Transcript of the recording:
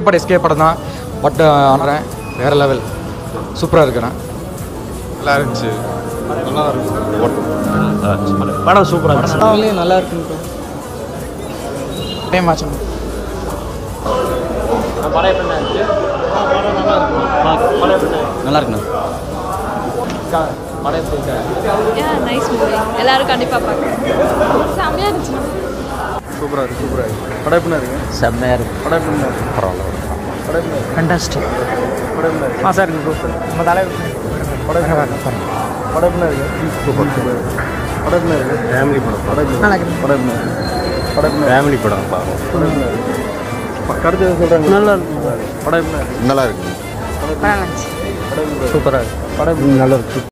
படம் எஸ்கே படம் தான் பட் ஆனால் வேறு லெவல் சூப்பராக இருக்குண்ணா நல்லா இருந்துச்சு நல்லா இருக்கு படம் சூப்பராக இருந்துச்சு நல்லா இருக்குங்க டைம் ஆச்சு படம் எப்படி இருந்துச்சு படம் எப்படி நல்லா இருக்குண்ணா படம் எப்படி இருக்கு யா நைஸ் மூவி எல்லாரும் கண்டிப்பாக பார்க்கணும் செம்மையாக இருந்துச்சு சூப்பராக இருக்கு சூப்பராக இருக்கு படம் எப்படி இருக்கு செம்மையாக இருக்கு படம் எப்படி இருக்கு பரவாயில்ல படம் எப்படி இருக்கு ஃபண்டாஸ்டிக் படம் எப்படி இருக்கு மாசாக இருக்கு சூப்பர் நம்ம தலைவர் படம் எப்படி இருக்கு படம் எப்படி இருக்கு சூப்பர் சூப்பர் படம் எப்படி இருக்கு ஃபேமிலி படம் படம் எப்படி இருக்கு படம் எப்படி இருக்கு படம் எப்படி ஃபேமிலி படம் படம் எப்படி இருக்கு ப- கருத்து எதுவும் சொல்கிறாங்க நல்லா இருக்கும் படம் எப்படி இருக்கு நல்லா இருக்கு படம் எப்படி இருக்கு சூப்பராக இருக்கு படம் எப்படி நல்லா இருக்கு